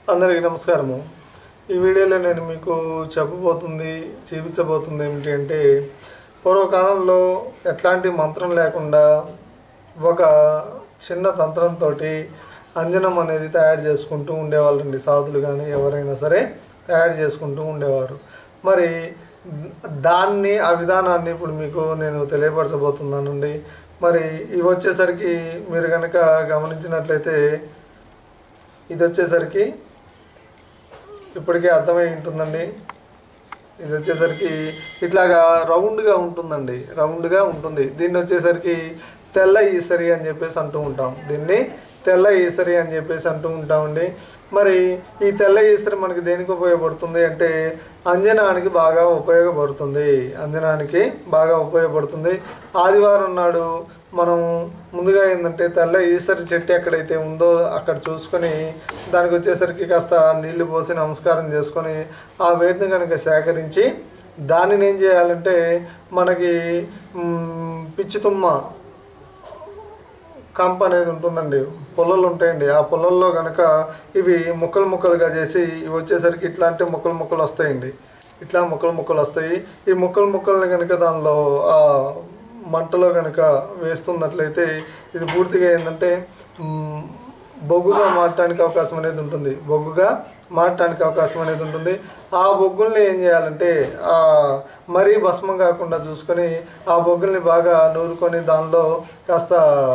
అందరికీ నమస్కారము ఈ వీడియోలో నేను మీకు చెప్పబోతుంది చూపించబోతుంది ఏమిటి అంటే పూర్వకాలంలో ఎట్లాంటి మంత్రం లేకుండా ఒక చిన్న తంత్రంతో అంజనం అనేది తయారు చేసుకుంటూ ఉండేవాళ్ళండి సాధులు కానీ ఎవరైనా సరే తయారు చేసుకుంటూ ఉండేవారు మరి దాన్ని ఆ విధానాన్ని ఇప్పుడు మీకు నేను తెలియపరచబోతున్నానండి మరి ఇవి వచ్చేసరికి మీరు కనుక గమనించినట్లయితే ఇది వచ్చేసరికి ఇప్పటికే అర్థమై ఉంటుందండి ఇది వచ్చేసరికి ఇట్లాగా రౌండ్గా ఉంటుందండి రౌండ్గా ఉంటుంది దీన్ని వచ్చేసరికి తెల్ల ఈసరి అని చెప్పేసి అంటూ ఉంటాం దీన్ని తెల్ల ఈసరి అని చెప్పేసి అంటూ ఉంటామండి మరి ఈ తెల్ల ఈసరి మనకి దేనికి ఉపయోగపడుతుంది అంటే అంజనానికి బాగా ఉపయోగపడుతుంది అంజనానికి బాగా ఉపయోగపడుతుంది ఆదివారం నాడు మనం ముందుగా ఏంటంటే తెల్ల ఈసరి చెట్టు ఎక్కడైతే ఉందో అక్కడ చూసుకొని దానికి వచ్చేసరికి కాస్త నీళ్లు పోసి నమస్కారం చేసుకొని ఆ వేడిని కనుక సేకరించి దానిని ఏం చేయాలంటే మనకి మ్, పిచ్చి తుమ్మ కంప అనేది ఉంటుందండి పొల్లలు ఉంటాయండి ఆ పొల్లల్లో కనుక ఇవి ముక్కలు ముక్కలుగా చేసి ఇవి వచ్చేసరికి ఇట్లాంటి ముక్కలు ముక్కలు వస్తాయండి ఇట్లా ముక్కలు ముక్కలు వస్తాయి ఈ ముక్కలు ముక్కల్ని కనుక దానిలో ఆ మంటలో కనుక వేస్తున్నట్లయితే ఇది పూర్తిగా ఏంటంటే మ్, బొగ్గుగా మారటానికి అవకాశం అనేది ఉంటుంది బొగ్గుగా మారటానికి అవకాశం అనేది ఉంటుంది ఆ బొగ్గుల్ని ఏం చేయాలంటే ఆ మరీ భస్మం కాకుండా చూసుకొని ఆ బొగ్గుల్ని బాగా నూరుకొని దానిలో కాస్త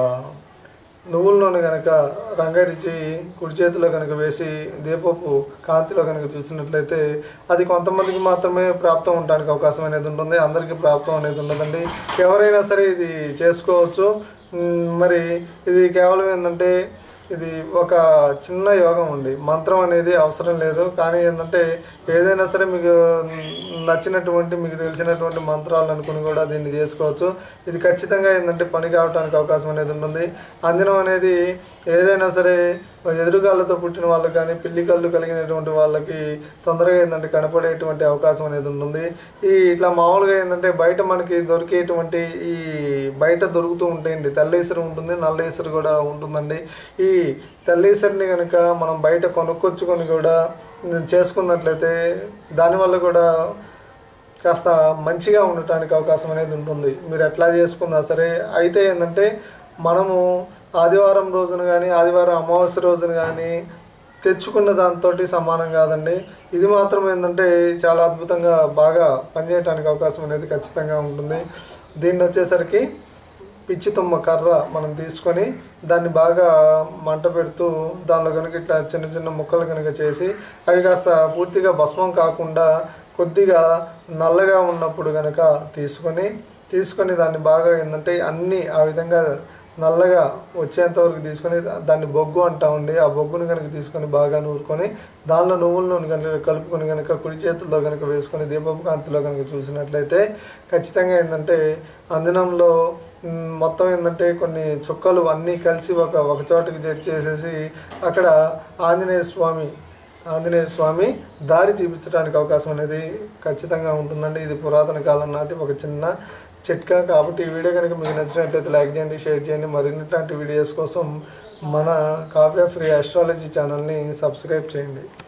నువ్వుల నూనె కనుక రంగరిచి కుడి చేతిలో కనుక వేసి దీపపు కాంతిలో కనుక చూసినట్లయితే అది కొంతమందికి మాత్రమే ప్రాప్తం ఉండడానికి అవకాశం అనేది ఉంటుంది అందరికీ ప్రాప్తం అనేది ఉండదండి ఎవరైనా సరే ఇది చేసుకోవచ్చు మ్, మరి ఇది కేవలం ఏంటంటే ఇది ఒక చిన్న యోగం అండి మంత్రం అనేది అవసరం లేదు కానీ ఏంటంటే ఏదైనా సరే మీకు నచ్చినటువంటి మీకు తెలిసినటువంటి మంత్రాలు అనుకుని కూడా దీన్ని చేసుకోవచ్చు ఇది ఖచ్చితంగా ఏంటంటే పని కావడానికి అవకాశం అనేది ఉంటుంది అంజనం అనేది ఏదైనా సరే ఎదురుగాళ్ళతో పుట్టిన వాళ్ళకి కానీ పిల్లి కళ్ళు కలిగినటువంటి వాళ్ళకి తొందరగా ఏంటంటే కనపడేటువంటి అవకాశం అనేది ఉంటుంది ఈ ఇట్లా మామూలుగా ఏంటంటే బయట మనకి దొరికేటువంటి ఈ బయట దొరుకుతూ ఉంటాయండి తెల్లేసరి ఉంటుంది నల్లేసరి కూడా ఉంటుందండి ఈ తెల్లేసరిని కనుక మనం బయట కొనుక్కొచ్చుకొని కూడా చేసుకున్నట్లయితే దానివల్ల కూడా కాస్త మంచిగా ఉండటానికి అవకాశం అనేది ఉంటుంది మీరు ఎట్లా చేసుకున్నా సరే అయితే ఏంటంటే మనము ఆదివారం రోజున కానీ ఆదివారం అమావాస్య రోజున కానీ తెచ్చుకున్న దాంతో సమానం కాదండి ఇది మాత్రం ఏంటంటే చాలా అద్భుతంగా బాగా పనిచేయడానికి అవకాశం అనేది ఖచ్చితంగా ఉంటుంది దీన్ని వచ్చేసరికి పిచ్చి తుమ్మ కర్ర మనం తీసుకొని దాన్ని బాగా మంట పెడుతూ దానిలో కనుక ఇట్లా చిన్న చిన్న ముక్కలు కనుక చేసి అవి కాస్త పూర్తిగా భస్మం కాకుండా కొద్దిగా నల్లగా ఉన్నప్పుడు కనుక తీసుకొని తీసుకొని దాన్ని బాగా ఏంటంటే అన్నీ ఆ విధంగా నల్లగా వచ్చేంత వరకు తీసుకొని దా- దాన్ని బొగ్గు అంటామండి ఆ బొగ్గుని కనుక తీసుకొని బాగా నూరుకొని దానిలో నువ్వుల నూనె కనుక కలుపుకొని కనుక కుడి చేతుల్లో కనుక వేసుకొని దీపపు కాంతిలో కనుక చూసినట్లయితే ఖచ్చితంగా ఏంటంటే అంజనంలో మ్, మొత్తం ఏంటంటే కొన్ని చుక్కలు అన్నీ కలిసి ఒక ఒక చోటకి చేసేసి అక్కడ ఆంజనేయ స్వామి ఆంజనేయ స్వామి దారి చూపించడానికి అవకాశం అనేది ఖచ్చితంగా ఉంటుందండి ఇది పురాతన కాలం నాటి ఒక చిన్న చిట్కా కాబట్టి ఈ వీడియో కనుక మీకు నచ్చినట్లయితే లైక్ చేయండి షేర్ చేయండి మరిన్ని ఇట్లాంటి వీడియోస్ కోసం మన కావ్య ఫ్రీ ఆస్ట్రాలజీ ఛానల్ని సబ్స్క్రైబ్ చేయండి